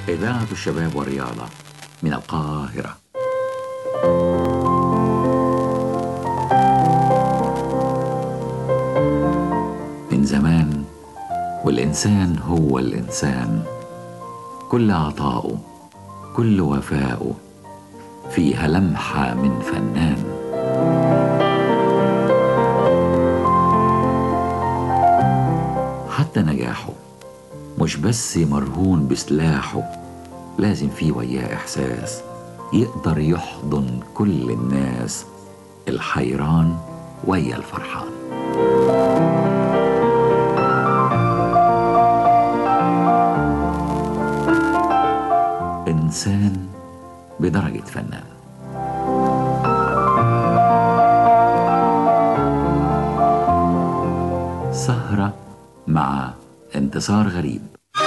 إذاعة الشباب والرياضة من القاهرة من زمان والإنسان هو الإنسان كل عطاؤه كل وفاؤه فيها لمحة من فنان حتى نجاحه مش بس مرهون بسلاحه لازم فيه وياه إحساس يقدر يحضن كل الناس الحيران ويا الفرحان إنسان بدرجة فنان سهرة مع انتصار غريب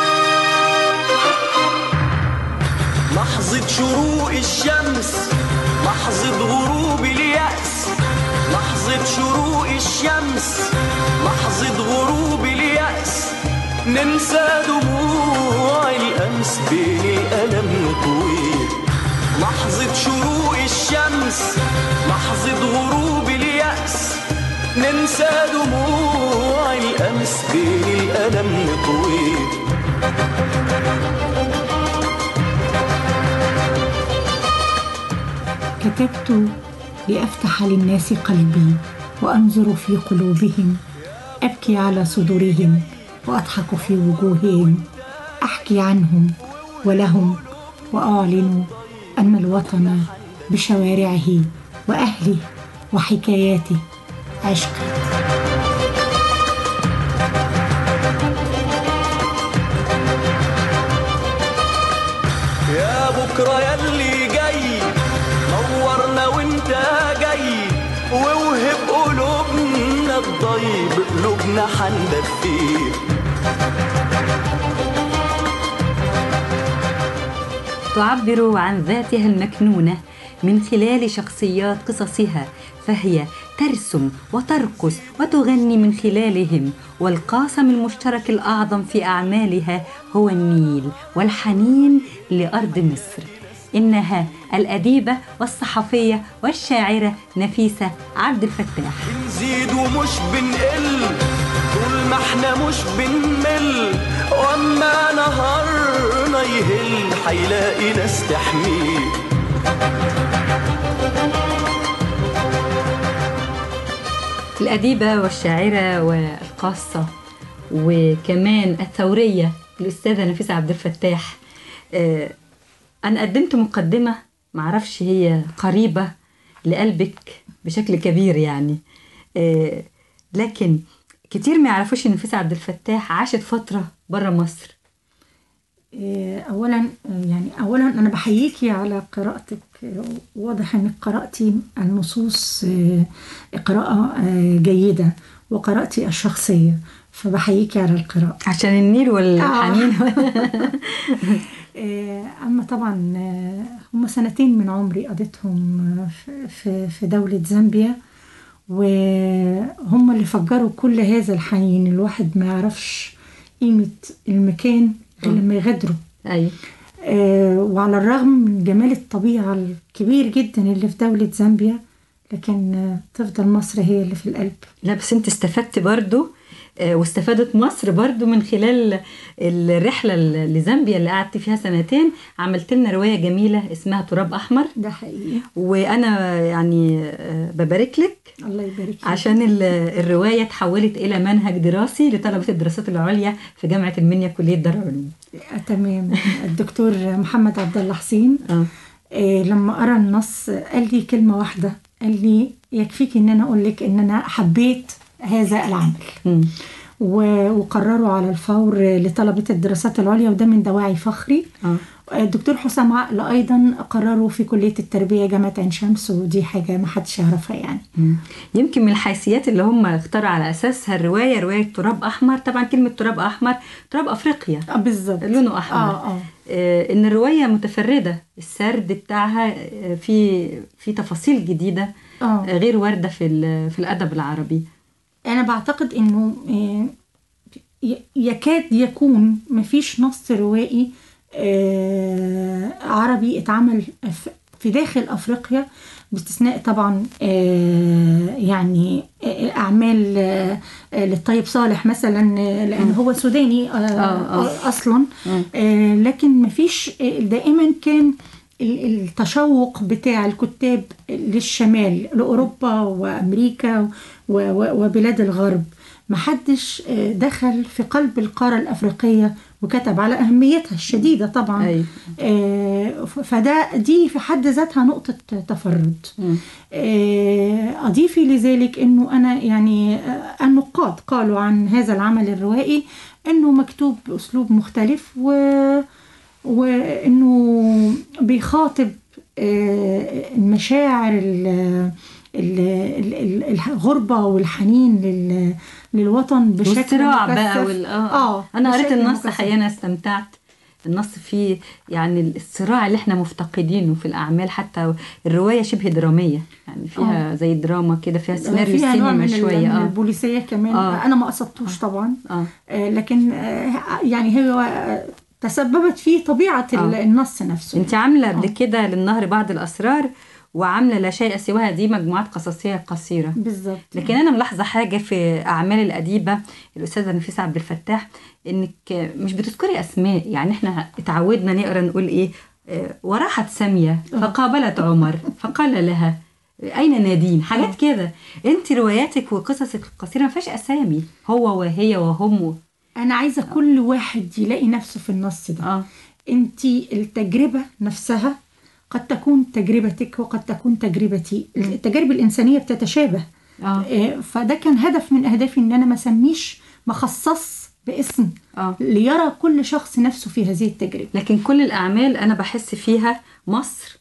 لحظة شروق الشمس لحظة غروب اليأس لحظة شروق الشمس لحظة غروب اليأس ننسى دموع الأمس بين الألم نطوي لحظة شروق الشمس لحظة غروب اليأس ننسى دموع الأمس بين الألم نطوي كتبت لأفتح للناس قلبي وأنظر في قلوبهم أبكي على صدورهم وأضحك في وجوههم أحكي عنهم ولهم وأعلن أن الوطن بشوارعه وأهله وحكاياته عشقي يا بكرة يلي جاي نورنا وانت جاي ووهب قلوبنا الضيب قلوبنا حندفيه تعبر عن ذاتها المكنونه من خلال شخصيات قصصها فهي ترسم وترقص وتغني من خلالهم والقاسم المشترك الاعظم في اعمالها هو النيل والحنين لارض مصر انها الاديبه والصحفيه والشاعره نفيسه عبد الفتاح بنزيد ومش بنقل طول ما احنا مش بنمل واما نهارنا يهل حيلاقي ناس تحميه الأديبة والشاعرة والقاصة وكمان الثورية الأستاذة نفيسة عبد الفتاح آه، أنا قدمت مقدمة معرفش هي قريبة لقلبك بشكل كبير يعني آه، لكن كتير ما يعرفوش إن نفيسة عبد الفتاح عاشت فترة برا مصر إيه، اولا يعني اولا انا بحييكي على قراءتك واضح انك قراتي النصوص آه، قراءه آه، جيده وقراتي الشخصيه فبحييكي على القراءه عشان النيل والحنين آه، اما طبعا آه، هم سنتين من عمري قضيتهم آه، في- في في دوله زامبيا وهم اللي فجروا كل هذا الحنين الواحد ما يعرفش قيمه المكان غير لما يغادروا أيوة آه، وعلى الرغم من جمال الطبيعة الكبير جدا اللي في دولة زامبيا لكن آه، تفضل مصر هي اللي في القلب لا بس انت استفدت برضو آه، واستفادت مصر برضو من خلال الرحلة ل- لزامبيا اللي قعدت فيها سنتين عملت لنا رواية جميلة اسمها تراب أحمر ده حقيقي وأنا يعني آه، ببارك لك الله يبارك فيك. عشان ال- الرواية اتحولت إلى منهج دراسي لطلبة الدراسات العليا في جامعة المنيا كلية دار العلوم آه، تمام الدكتور محمد عبد الله حسين اه آه، لما قرا النص قال لي كلمة واحدة قال لي يكفيك ان انا اقول لك ان انا حبيت هذا العمل مم. و- وقرروا على الفور لطلبة الدراسات العليا وده من دواعي فخري اه الدكتور حسام عقل ايضا قرروا في كليه التربيه جامعه عين شمس ودي حاجه ما حدش يعرفها يعني مم. يمكن من الحيثيات اللي هم اختاروا على اساسها الروايه روايه تراب احمر طبعا كلمه تراب احمر تراب افريقيا اه بالظبط لونه احمر اه اه آه، ان الروايه متفرده السرد بتاعها آه، في في تفاصيل جديده اه آه، غير وارده في ال- في الادب العربي انا بعتقد انه آه، ي- يكاد يكون مفيش نص روائي آه، عربي اتعمل ف- في داخل افريقيا باستثناء طبعا آه، يعني آه، اعمال آه، آه، للطيب صالح مثلا آه، لان هو سوداني آه، آه. آه، اصلا مم. آه، لكن مفيش آه، دائما كان ال- التشوق بتاع الكتاب للشمال لاوروبا وامريكا و- و- وبلاد الغرب محدش آه، دخل في قلب القاره الافريقيه وكتب على اهميتها الشديده طبعا أيوة. آه، ف- فده دي في حد ذاتها نقطه تفرد مم. آه، أضيفي لذلك أنه أنا يعني آه، النقاد قالوا عن هذا العمل الروائي أنه مكتوب بأسلوب مختلف و وأنه بيخاطب آه، المشاعر ال- ال- ال- ال- الغربة والحنين لل- للوطن بشكل والصراع مكثف. بقى وال... آه. آه انا قريت بشكل النص مكثف. حقيقة انا استمتعت النص فيه يعني الصراع اللي احنا مفتقدينه في الاعمال حتى الروايه شبه دراميه يعني فيها آه. زي دراما كده فيها سيناريو فيها نوع سينما من, شويه شوية من اه البوليسية كمان آه. أنا ما قصدتوش طبعا اه آه، لكن آه، يعني هو آه، تسببت فيه طبيعة ال- آه. النص نفسه انت عامله قبل آه. كده للنهر بعض الاسرار وعامله لا شيء سواها دي مجموعات قصصيه قصيره بالظبط لكن انا ملاحظه حاجه في اعمال الاديبه الاستاذه نفيسه عبد الفتاح انك مش بتذكري اسماء يعني احنا اتعودنا نقرا نقول ايه آه، وراحت ساميه فقابلت عمر فقال لها اين نادين حاجات كده انت رواياتك وقصصك القصيره ما فيهاش اسامي هو وهي وهم أنا عايزة كل واحد يلاقي نفسه في النص ده اه أنت التجربة نفسها قد تكون تجربتك وقد تكون تجربتي التجارب الإنسانية بتتشابه اه آه، فده كان هدف من أهدافي إن أنا ما أسميش مخصص باسم اه ليرى كل شخص نفسه في هذه التجربة لكن كل الأعمال أنا بحس فيها مصر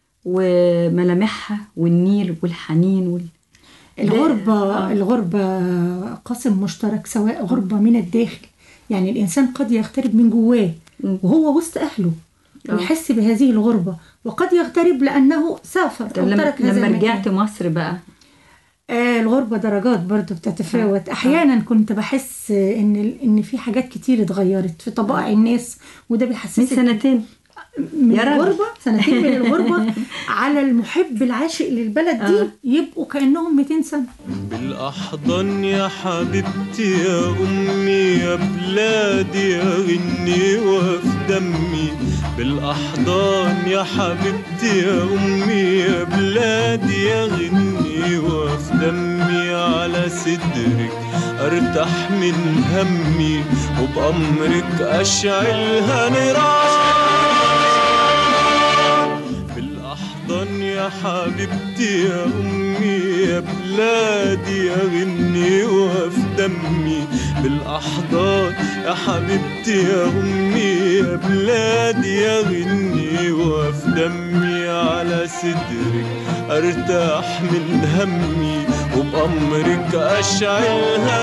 وملامحها والنيل والحنين وال... الغربة آه. الغربة قاسم مشترك سواء غربة من الداخل يعني الإنسان قد يغترب من جواه مم. وهو وسط أهله آه. ويحس بهذه الغربة وقد يغترب لأنه سافر طب أو لما, ترك هذا لما المكان. رجعت مصر بقى آه الغربة درجات برضو بتتفاوت أحيانا كنت بحس إن إن في حاجات كتير اتغيرت في طبائع الناس وده من بيحسسك سنتين من يا راجل. الغربة سنتين من الغربة على المحب العاشق للبلد دي آه. يبقوا كأنهم 200 سنة بالأحضان يا حبيبتي يا أمي يا بلادي يا غني وفي دمي بالأحضان يا حبيبتي يا أمي يا بلادي يا غني وفي دمي على صدرك أرتاح من همي وبأمرك أشعلها نيران بالأحضان يا حبيبتي يا أمي يا بلادي يا غني وفي دمي بالأحضان يا حبيبتي يا أمي يا بلادي يا غني وفي دمي على صدرك أرتاح من همي وبأمرك أشعلها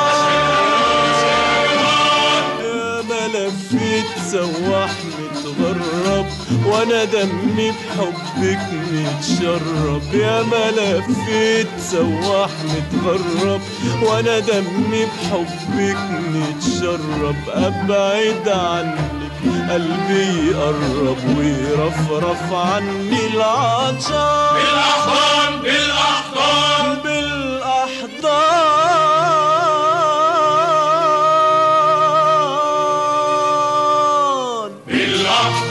نيران يا ما لفيت سواح متغرب وانا دمي بحبك متشرب يا ما لفيت سواح متغرب وانا دمي بحبك متشرب ابعد عنك قلبي يقرب ويرفرف عني العطشان بالاحضان بالاحضان بالاحضان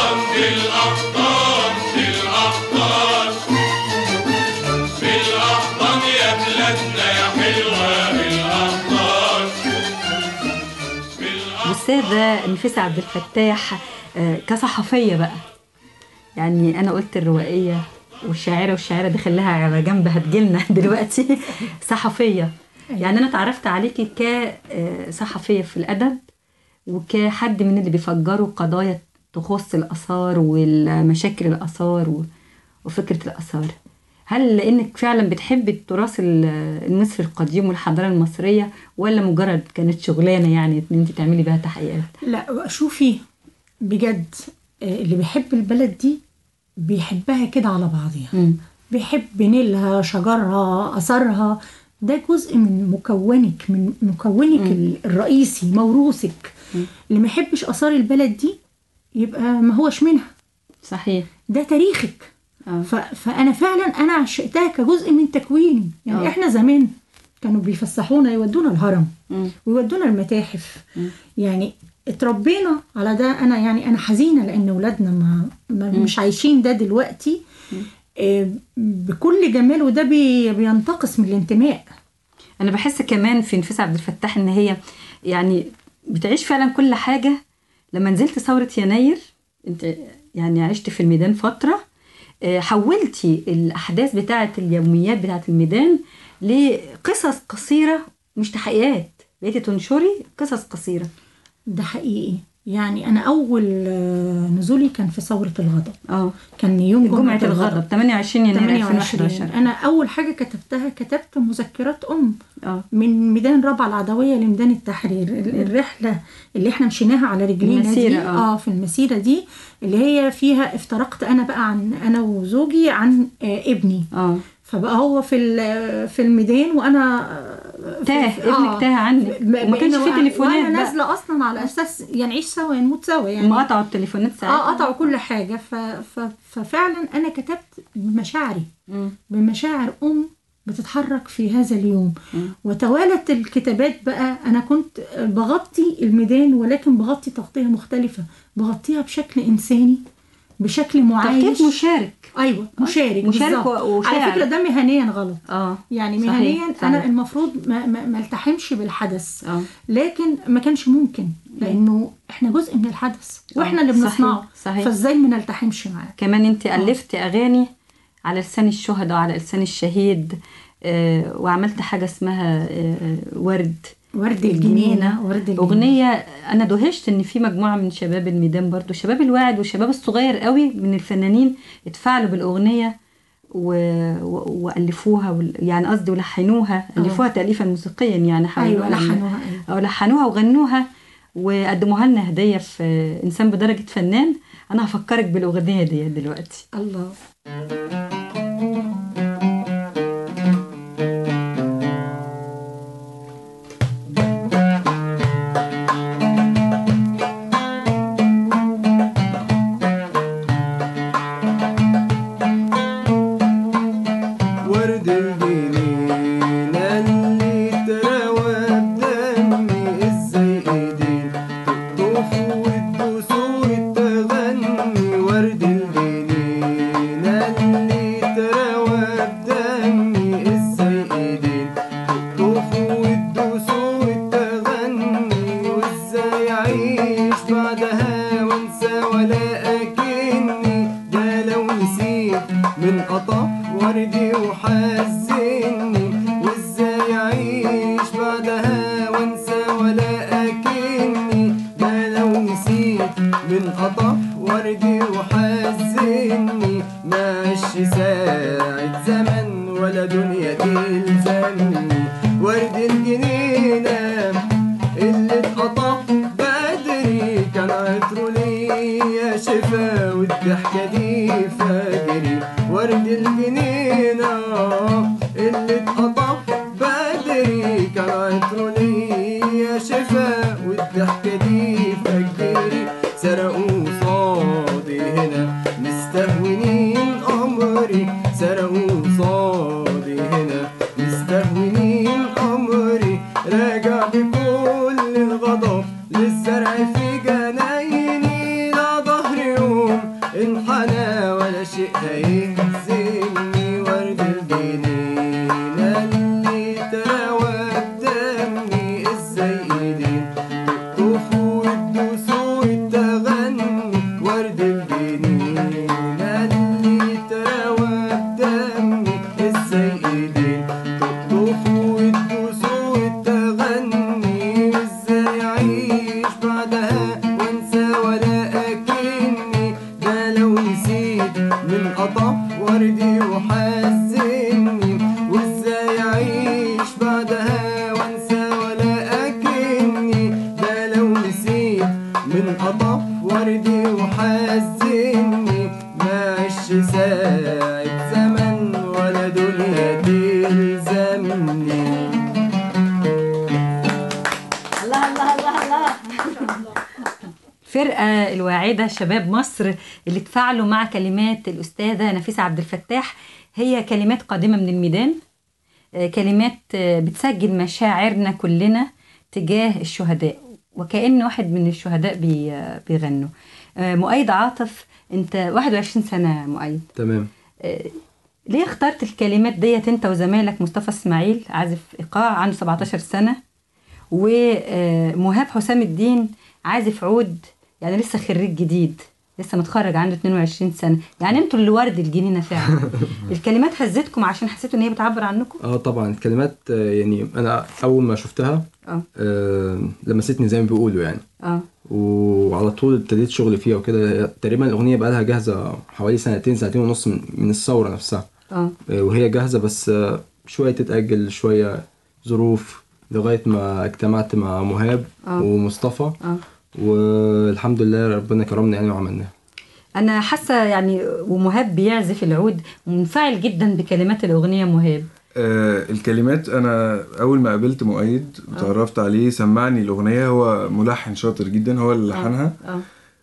الأستاذة نفيسة عبد الفتاح آه، كصحفية بقى يعني أنا قلت الروائية والشاعرة والشاعرة دي خليها على جنب هتجيلنا دلوقتي صحفية يعني أنا اتعرفت عليكي كصحفية في الأدب وكحد من اللي بيفجروا قضايا تخص الآثار والمشاكل الآثار و- وفكرة الآثار هل لأنك فعلا بتحبي التراث ال- المصري القديم والحضارة المصرية ولا مجرد كانت شغلانة يعني إن أنت تعملي بها تحقيقات؟ لا شوفي بجد آه، اللي بيحب البلد دي بيحبها كده على بعضيها مم. بيحب نيلها شجرها أثرها ده جزء من مكونك من مكونك ال- الرئيسي موروثك اللي ما يحبش آثار البلد دي يبقى ما هوش منها صحيح ده تاريخك اه ف... فانا فعلا انا عشقتها كجزء من تكويني يعني آه. احنا زمان كانوا بيفسحونا يودونا الهرم مم. ويودونا المتاحف مم. يعني اتربينا على ده انا يعني انا حزينه لان اولادنا ما, ما مش عايشين ده دلوقتي آه، بكل جمال وده بي بينتقص من الانتماء انا بحس كمان في نفيس عبد الفتاح ان هي يعني بتعيش فعلا كل حاجه لما نزلت ثوره يناير انت يعني عشت في الميدان فتره آه، حولتي الاحداث بتاعه اليوميات بتاعه الميدان لقصص قصيره مش تحقيقات بقيتي تنشري قصص قصيره ده حقيقي يعني انا اول آه، نزولي كان في ثوره الغضب اه كان يوم جمعه الغضب 28 يناير 28 2011 انا اول حاجه كتبتها كتبت مذكرات ام اه من ميدان رابعه العدويه لميدان التحرير ال- الرحله اللي احنا مشيناها على رجلينا المسيرة، دي آه. اه في المسيره دي اللي هي فيها افترقت انا بقى عن انا وزوجي عن آه ابني اه فبقى هو في ال- في الميدان وانا آه، تاه في- ابنك تاه عنك ب- وما كانش بقينا في وأنا- تليفونات وانا بقى نازله اصلا على اساس يعني نعيش سوا يا نموت سوا يعني هم قطعوا التليفونات ساعتها اه قطعوا كل حاجه ف... ف... ففعلا انا كتبت بمشاعري مم. بمشاعر ام بتتحرك في هذا اليوم مم. وتوالت الكتابات بقى انا كنت بغطي الميدان ولكن بغطي تغطيه مختلفه بغطيها بشكل انساني بشكل معايش تغطية مشارك ايوه مشارك مشارك بالظبط. و- وشاعر. على فكره ده مهنيا غلط اه يعني صحيح، مهنيا صحيح. انا المفروض ما, ما, ما التحمش بالحدث اه لكن ما كانش ممكن لانه احنا جزء من الحدث واحنا آه، اللي صحيح، بنصنعه صحيح. فازاي ما نلتحمش معاه كمان انت الفت اغاني على لسان الشهداء وعلى لسان الشهيد آه وعملت حاجه اسمها آه ورد ورد الجنينه ورد الجنينه اغنيه انا دهشت ان في مجموعه من شباب الميدان برضو شباب الواعد والشباب الصغير قوي من الفنانين اتفاعلوا بالاغنيه و... و... والفوها وال... يعني قصدي ولحنوها الفوها تاليفا موسيقيا يعني حاولوا ايوه على- لحنوها ايوه او لحنوها وغنوها وقدموها لنا هديه في انسان بدرجه فنان انا هفكرك بالاغنيه دي دلوقتي الله ورد الجنين اللي تراوى بدمي ازاي ايدين تقطفوا وتبوسوا وتغني ورد الجنين اللي تراوى بدمي ازاي ايدين تقطفوا وتدوسوا وتغني وازاي اعيش بعدها وانسى ولا اكني ده لو نسيت من قطف وردي وحزني وازاي اعيش بعدها وانسى ولا اكني ده لو نسيت من قطف وردي وحزني ماشي ساعة زمن ولا دنيا تلزمني ورد الجنينة اللي اتقطف بدري كان عطره ليا شفا والضحكة دي فجري ورد الجنينة اللي اتقطف بدري كان عطره ليا شفا والضحكة دي فجري سرقوا صادي هنا مستهونين أمري سرقوا صادي هنا مستهونين أمري راجع بكل الغضب للزرع في جنايني لا ظهر يوم انحنى ولا شيء هيهزمني ورد الجنينة اللي تراوى بدمي ازاي ايدين تقطفوا وتدوسوا وتغني ورد الجنينة اللي تراوى بدمي ازاي ايدين تقطفوا وتدوسوا وتغني وازاي اعيش بعدها وانسى ولا اكني ده لو نسيت من قطف وردي وحزني وازاي اعيش بعدها وانسى ولا اكني ده لو نسيت من قطف وردي وحزني ما عش ساعة زمن ولا دنيا تلزمني الله الله الله الله الفرقة الواعده شباب مصر اللي تفاعلوا مع كلمات الاستاذه نفيسه عبد الفتاح هي كلمات قادمه من الميدان آه، كلمات آه، بتسجل مشاعرنا كلنا تجاه الشهداء وكأن واحد من الشهداء بي آه، بيغنوا آه، مؤيد عاطف انت 21 سنه مؤيد تمام آه، ليه اخترت الكلمات ديت انت وزمايلك مصطفى اسماعيل عازف ايقاع عنده 17 سنه ومهاب حسام الدين عازف عود يعني لسه خريج جديد لسه متخرج عنده 22 سنه يعني انتوا اللي ورد الجنينه فعلا الكلمات هزتكم عشان حسيتوا ان هي بتعبر عنكم اه طبعا الكلمات آه، يعني انا اول ما شفتها اه آه لمستني زي ما بيقولوا يعني اه وعلى طول ابتديت شغل فيها وكده تقريبا الاغنيه بقى لها جاهزه حوالي سنتين سنتين ونص من, من الثوره نفسها اه آه، وهي جاهزه بس آه، شويه تتاجل شويه ظروف لغايه ما اجتمعت مع مهاب آه. ومصطفى اه والحمد لله ربنا كرمنا يعني وعملناها انا حاسه يعني ومهاب بيعزف العود منفعل جدا بكلمات الاغنيه مهاب آه الكلمات انا اول ما قابلت مؤيد وتعرفت عليه سمعني الاغنيه هو ملحن شاطر جدا هو اللي لحنها اه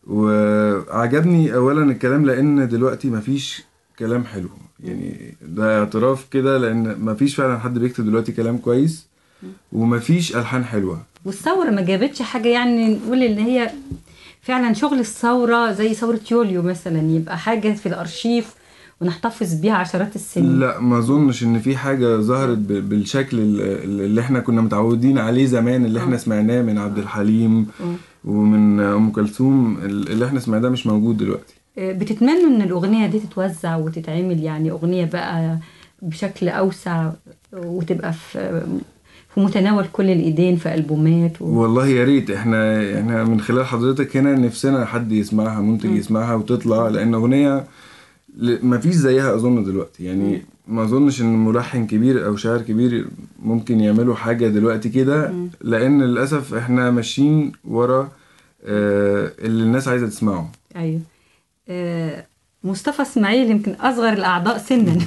وعجبني اولا الكلام لان دلوقتي مفيش كلام حلو يعني ده اعتراف كده لان مفيش فعلا حد بيكتب دلوقتي كلام كويس ومفيش الحان حلوه والثوره ما جابتش حاجه يعني نقول ان هي فعلا شغل الثوره زي ثوره يوليو مثلا يبقى حاجه في الارشيف ونحتفظ بيها عشرات السنين لا ما اظنش ان في حاجه ظهرت ب- بالشكل ال- اللي احنا كنا متعودين عليه زمان اللي احنا سمعناه من عبد الحليم آه. ومن ام كلثوم اللي احنا سمعناه مش موجود دلوقتي آه، بتتمنوا ان الاغنيه دي تتوزع وتتعمل يعني اغنيه بقى بشكل اوسع وتبقى في في متناول كل الايدين في البومات و... والله يا ريت احنا احنا من خلال حضرتك هنا نفسنا حد يسمعها منتج يسمعها وتطلع لان اغنيه ل- ما فيش زيها اظن دلوقتي يعني ما اظنش ان ملحن كبير او شاعر كبير ممكن يعملوا حاجه دلوقتي كده لان للاسف احنا ماشيين ورا آه، اللي الناس عايزه تسمعه ايوه آه، مصطفى اسماعيل يمكن اصغر الاعضاء سنا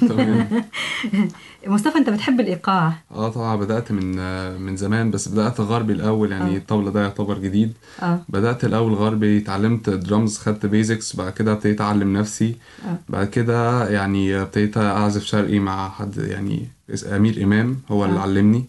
مصطفى انت بتحب الايقاع اه طبعا بدأت من آه، من زمان بس بدأت غربي الأول يعني آه. الطبلة ده يعتبر جديد اه بدأت الأول غربي اتعلمت درامز خدت بيزكس بعد كده ابتديت أعلم نفسي آه. بعد كده يعني ابتديت أعزف شرقي مع حد يعني اس- أمير إمام هو اللي آه. علمني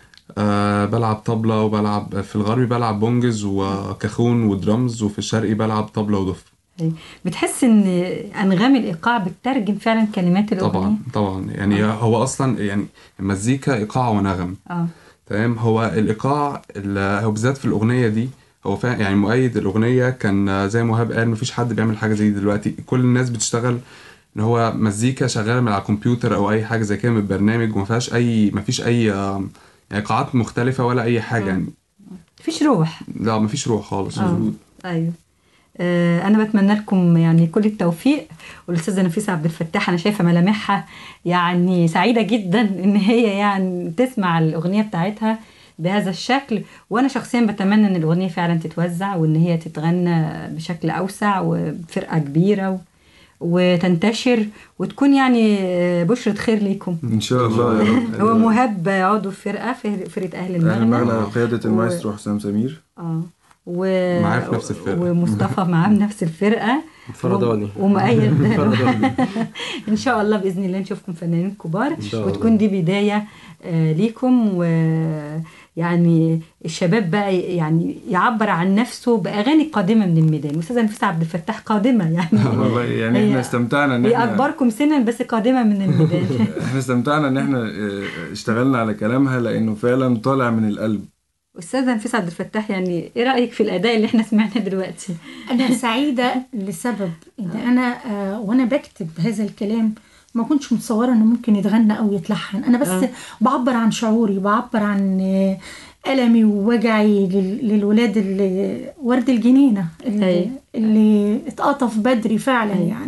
أه بلعب طبلة وبلعب في الغربي بلعب بونجز وكاخون ودرامز وفي الشرقي بلعب طبلة ودف أيوة. بتحس ان انغام الايقاع بتترجم فعلا كلمات الاغنيه طبعا طبعا يعني هو أصلا يعني المزيكا إيقاع ونغم اه تمام هو الايقاع ال- هو بالذات في الاغنيه دي هو فعلا يعني مؤيد الاغنيه كان زي مهاب قال مفيش حد بيعمل حاجه زي دي دلوقتي كل الناس بتشتغل ان هو مزيكا شغاله من على الكمبيوتر او اي حاجه زي كده من البرنامج وما فيهاش اي مفيش اي آم، يعني ايقاعات مختلفه ولا اي حاجه يعني مفيش روح لا مفيش روح خالص اه ايوه آه انا بتمنى لكم يعني كل التوفيق والاستاذه نفيسه عبد الفتاح انا شايفه ملامحها يعني سعيده جدا ان هي يعني تسمع الاغنيه بتاعتها بهذا الشكل وانا شخصيا بتمنى ان الاغنيه فعلا تتوزع وان هي تتغنى بشكل اوسع وبفرقه كبيره و... وتنتشر وتكون يعني آه، بشرة خير ليكم ان شاء الله يا رب هو مهاب عضو فرقة في فرقة أهل أهل المغنى المغنى قياده و- المايسترو حسام سمير اه و... معاه في نفس الفرقة. ومصطفى معاه في نفس الفرقة فرداني. و- ومؤيد فرداني. ان شاء الله باذن الله نشوفكم فنانين كبار شاء الله. وتكون دي بدايه آه، ليكم ويعني الشباب بقى يعني يعبر عن نفسه باغاني قادمه من الميدان الاستاذه نفيسه عبد الفتاح قادمه يعني والله يعني هي- احنا استمتعنا ان هي احنا اكبركم سنا بس قادمه من الميدان احنا استمتعنا ان احنا اه، اشتغلنا على كلامها لانه فعلا طالع من القلب استاذه نفيسه عبد الفتاح يعني ايه رايك في الاداء اللي احنا سمعناه دلوقتي أنا سعيدة لسبب إن أنا آه وأنا بكتب هذا الكلام ما كنتش متصورة إنه ممكن يتغنى أو يتلحن أنا بس آه. بعبر عن شعوري بعبر عن آه، ألمي ووجعي لل- للولاد اللي ورد الجنينة اللي, أيوة. اللي اتقطف بدري فعلا أيوة. يعني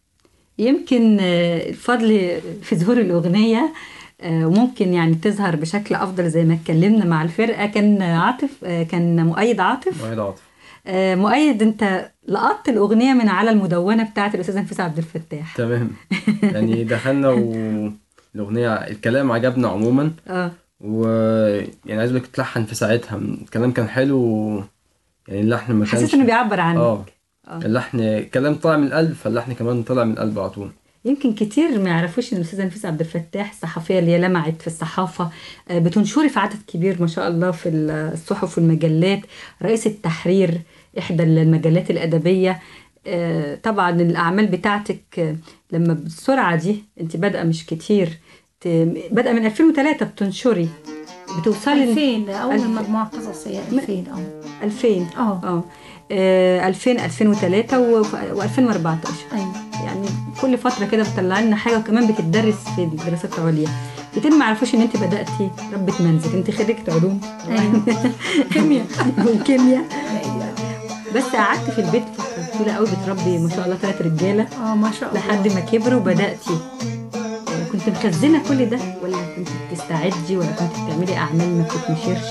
يمكن آه، الفضل في ظهور الأغنية آه، وممكن يعني تظهر بشكل أفضل زي ما اتكلمنا مع الفرقة كان عاطف آه، كان مؤيد عاطف وحيد عاطف آه، مؤيد أنت لقطت الأغنية من على المدونة بتاعت الأستاذة نفيسة عبد الفتاح تمام يعني دخلنا والاغنيه الكلام عجبنا عموما اه و يعني عايز اقول لك اتلحن في ساعتها الكلام كان حلو و... يعني اللحن ما كانش حسيت إنه بيعبر عنك اه آه. اللحن كلام طالع من القلب فاللحن كمان طالع من القلب على طول يمكن كتير ما يعرفوش ان الاستاذه نفيسه عبد الفتاح الصحفيه اللي هي لمعت في الصحافه آه، بتنشري في عدد كبير ما شاء الله في الصحف والمجلات رئيس التحرير احدى المجلات الادبيه آه، طبعا الاعمال بتاعتك آه، لما بالسرعه دي انت بادئه مش كتير ت- بادئه من 2003 بتنشري بتوصلي 2000 اول ألف- مجموعه قصصيه 2000 اه 2000 اه اه آه، 2000 2003 و2014 ايوه يعني كل فتره كده بتطلع لنا حاجه وكمان بتدرس في الدراسات العليا كتير ما يعرفوش ان انت بداتي ربة منزل انت خريجه علوم ايوه كيمياء وكيمياء بس قعدت في البيت فتره طويله قوي بتربي ما شاء الله ثلاث رجاله اه ما شاء الله لحد ما كبروا وبداتي آه، كنت مخزنه كل ده ولا كنت بتستعدي ولا كنت بتعملي اعمال ما بتتنشرش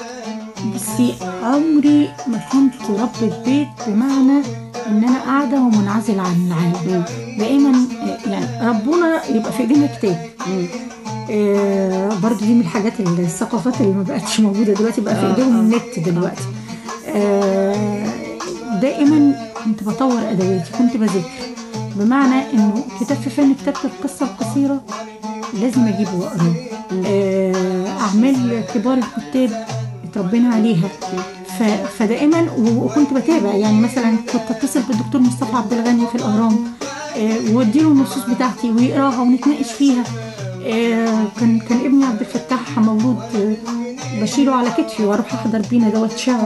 بصي عمري ما كنت ربة بيت بمعنى ان انا قاعده ومنعزله عن العالم دائما آه، يعني ربنا يبقى في ايدينا كتاب مم. آه برضو دي من الحاجات الثقافات اللي ما بقتش موجوده دلوقتي بقى في آه، ايديهم آه. النت دلوقتي آه دائما كنت بطور ادواتي كنت بذاكر بمعنى انه كتاب في فن كتابه القصه القصيره لازم اجيبه واقراه آه اعمال كبار الكتاب اتربينا عليها ف- فدائما و- وكنت بتابع يعني مثلا كنت اتصل بالدكتور مصطفى عبد الغني في الاهرام آه، واديله النصوص بتاعتي ويقراها ونتناقش فيها آه، كان كان ابني عبد الفتاح مولود آه، بشيله على كتفي واروح احضر بيه ندوات شعر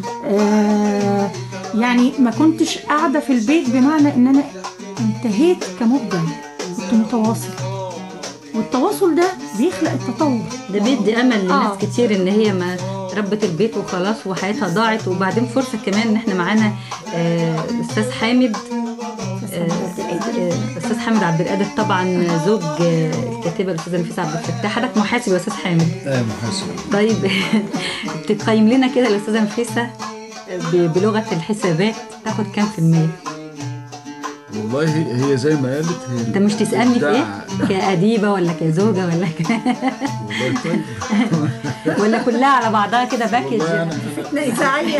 آه، يعني ما كنتش قاعده في البيت بمعنى ان انا انتهيت كمبدع كنت متواصل والتواصل ده بيخلق التطور ده بيدي امل لناس آه. كتير ان هي ما ربت البيت وخلاص وحياتها ضاعت وبعدين فرصه كمان ان احنا معانا آه، استاذ حامد آه، آه، استاذ حامد عبد القادر طبعا زوج آه، الكاتبه الاستاذه نفيسه عبد الفتاح حضرتك محاسب يا استاذ حامد لا محاسب طيب تقيم لنا كده الاستاذه نفيسه ب- بلغه الحسابات تاخد كام في المية؟ والله هي هي زي ما قالت هي انت مش تسالني في ايه؟ إبداع. كأديبة ولا كزوجة ولا ك... والله طيب ولا كلها على بعضها كده باكج والله أنا لا إذاعية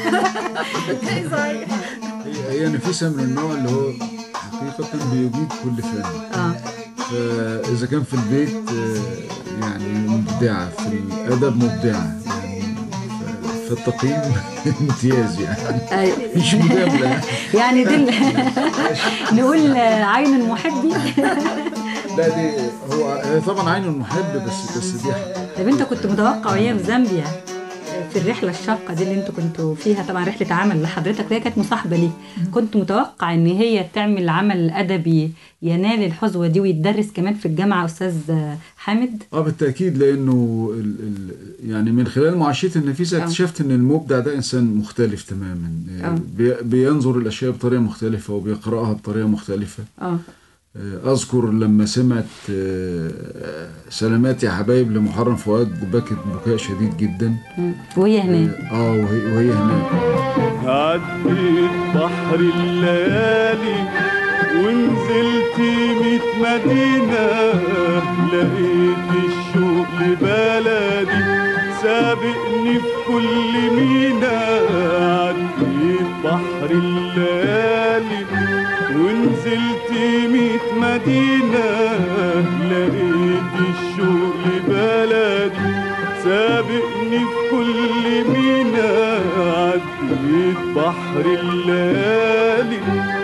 إذاعية هي هي نفيسة من النوع اللي هو حقيقة بيجيد كل فن اه فإذا كان في البيت آه، يعني مبدعة في الأدب مبدعة يعني ف- في التقييم امتياز يعني أيوة. مش مجاملة يعني دي ال- نقول عين المحب لا دي هو هي طبعا عين المحب بس بس دي حق. طب انت كنت متوقع وهي في زامبيا في الرحلة الشاقة دي اللي انتوا كنتوا فيها طبعا رحلة عمل لحضرتك وهي كانت مصاحبة ليك كنت متوقع ان هي تعمل عمل ادبي ينال الحظوة دي ويتدرس كمان في الجامعة استاذ حامد اه بالتاكيد لانه ال ال يعني من خلال معاشرتي النفيسه آه. اكتشفت ان المبدع ده انسان مختلف تماما آه. آه. بي بينظر الاشياء بطريقه مختلفه وبيقراها بطريقه مختلفه اه آه، اذكر لما سمعت آه، سلامات يا حبايب لمحرم فؤاد بكت بكاء شديد جدا مم. وهي هناك اه وهي, وهي هناك عديت بحر الليالي ونزلت ميت مدينة لقيت الشوق لبلدي سابقني في كل مينا عديت بحر الليالي ونزلت ميت مدينة لقيت الشوق لبلدي سابقني في كل مينا عديت بحر الليالي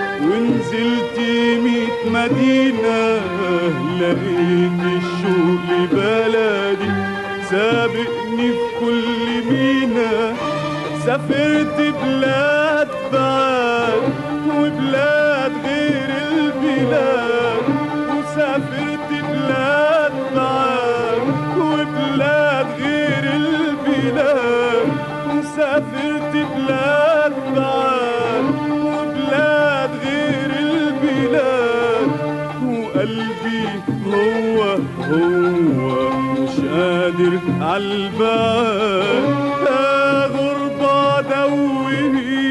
ونزلت ميت مدينة لقيت الشوق لبلدي سابقني في كل مينا سافرت بلاد بعاد وبلاد غير البلاد وسافرت بلاد بعاد وبلاد غير البلاد وسافرت بلاد بعاد وبلاد غير البلاد وقلبي هو هو مش قادر عالبال يا غربة دوهيني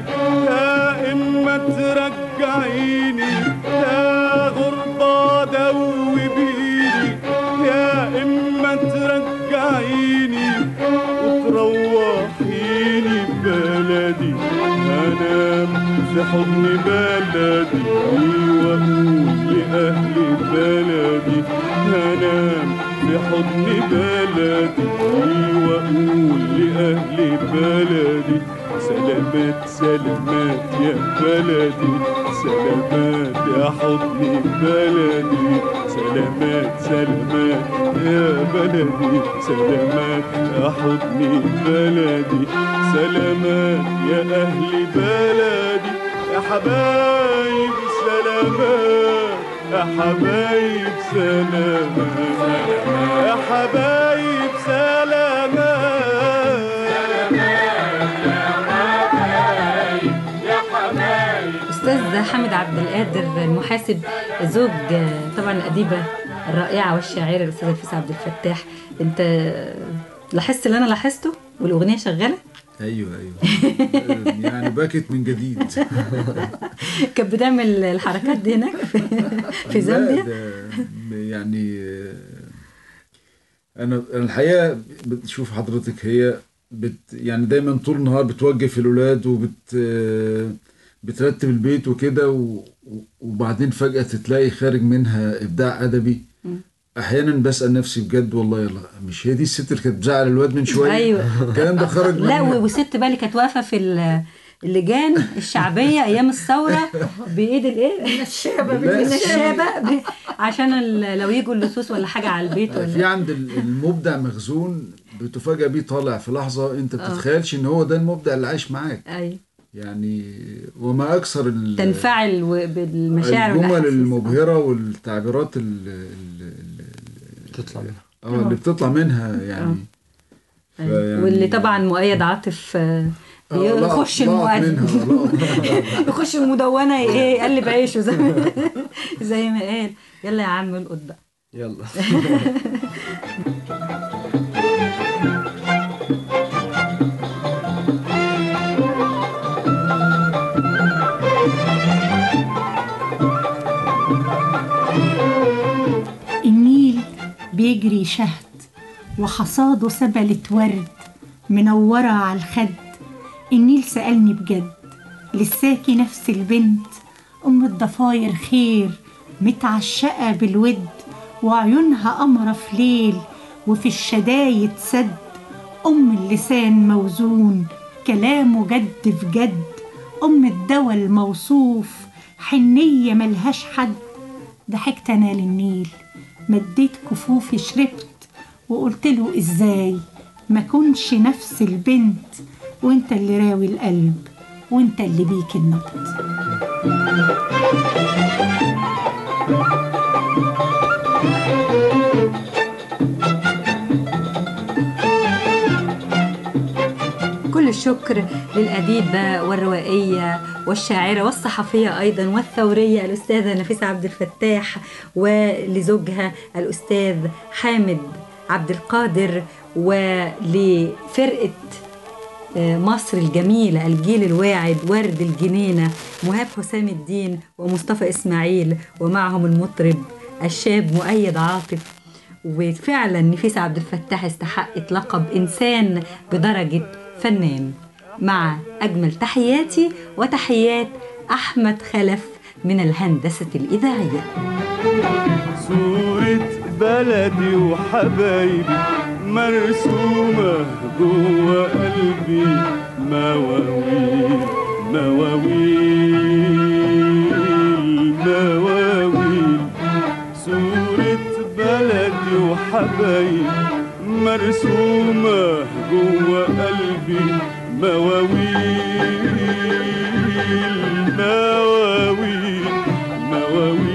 يا إما ترجعيني يا غربة دوبيني يا إما ترجعيني وتروحيني بلدي أنا حضن بلدي واقول لاهل بلدي هنام في حضن بلدي واقول لاهل بلدي سلامات سلامات يا بلدي سلامات يا حضن بلدي سلامات سلامات يا بلدي سلامات يا حضن بلدي سلامات يا أهل بلدي يا حبايب سلامات يا حبايب سلامات يا حبايب سلامات استاذ حامد عبد القادر المحاسب زوج آه، طبعا الاديبه الرائعه والشاعره الاستاذه نفيسه عبد الفتاح انت لاحظت اللي انا لاحظته والاغنيه شغاله ايوه ايوه يعني باكت من جديد كانت بتعمل الحركات دي هناك في, في لا، زامبيا ده يعني آه، انا أنا الحقيقه بتشوف حضرتك هي بت يعني دايما طول النهار بتوجه في الاولاد وبت آه، بترتب البيت وكده و- وبعدين فجاه تلاقي خارج منها ابداع ادبي احيانا بسال نفسي بجد والله يلا مش هي دي الست اللي كانت بتزعل الواد من شويه ايوه الكلام ده خرج لا منها. و- وست بالي كانت واقفه في ال- اللجان الشعبيه ايام الثوره بايد الايه؟ الشابة لا. النشابه ب- عشان ال- لو يجوا اللصوص ولا حاجه على البيت في ولا عند ال- المبدع مخزون بتفاجأ بيه طالع في لحظة انت بتتخيلش ان هو ده المبدع اللي عايش معاك اي يعني وما اكثر ال- تنفعل و- بالمشاعر الجمل والأحاسيس. المبهرة والتعبيرات ال- ال- ال- تطلع منها اه اللي بتطلع منها يعني أي. فيعني- واللي طبعا مؤيد عاطف آه، آه، لقط- يخش لقط المؤدب منها لقط. يخش المدونه ايه يقلب عيشه زي ما زي ما قال يلا يا عم القط بقى يلا النيل بيجري شهد وحصاده سبلة ورد منورة على الخد النيل سألني بجد لساكي نفس البنت أم الضفاير خير متعشقة بالود وعيونها قمرة في ليل وفي الشدايد سد أم اللسان موزون كلامه جد في جد أم الدوى الموصوف حنية ملهاش حد ضحكت انا للنيل مديت كفوفي شربت وقلت له ازاي ما كنش نفس البنت وانت اللي راوي القلب وانت اللي بيك النبض كل الشكر للأديبة والروائية والشاعرة والصحفية أيضا والثورية الأستاذة نفيسة عبد الفتاح ولزوجها الأستاذ حامد عبد القادر ولفرقة آه، مصر الجميلة الجيل الواعد ورد الجنينة مهاب حسام الدين ومصطفى إسماعيل ومعهم المطرب الشاب مؤيد عاطف وفعلا نفيسة عبد الفتاح استحقت لقب إنسان بدرجة فنان مع أجمل تحياتي وتحيات أحمد خلف من الهندسة الإذاعية صورة بلدي وحبايبي مرسومة جوا قلبي مواويل مواويل مواويل صورة بلدي وحبايبي مرسومة جوا قلبي مواويل مواويل مواويل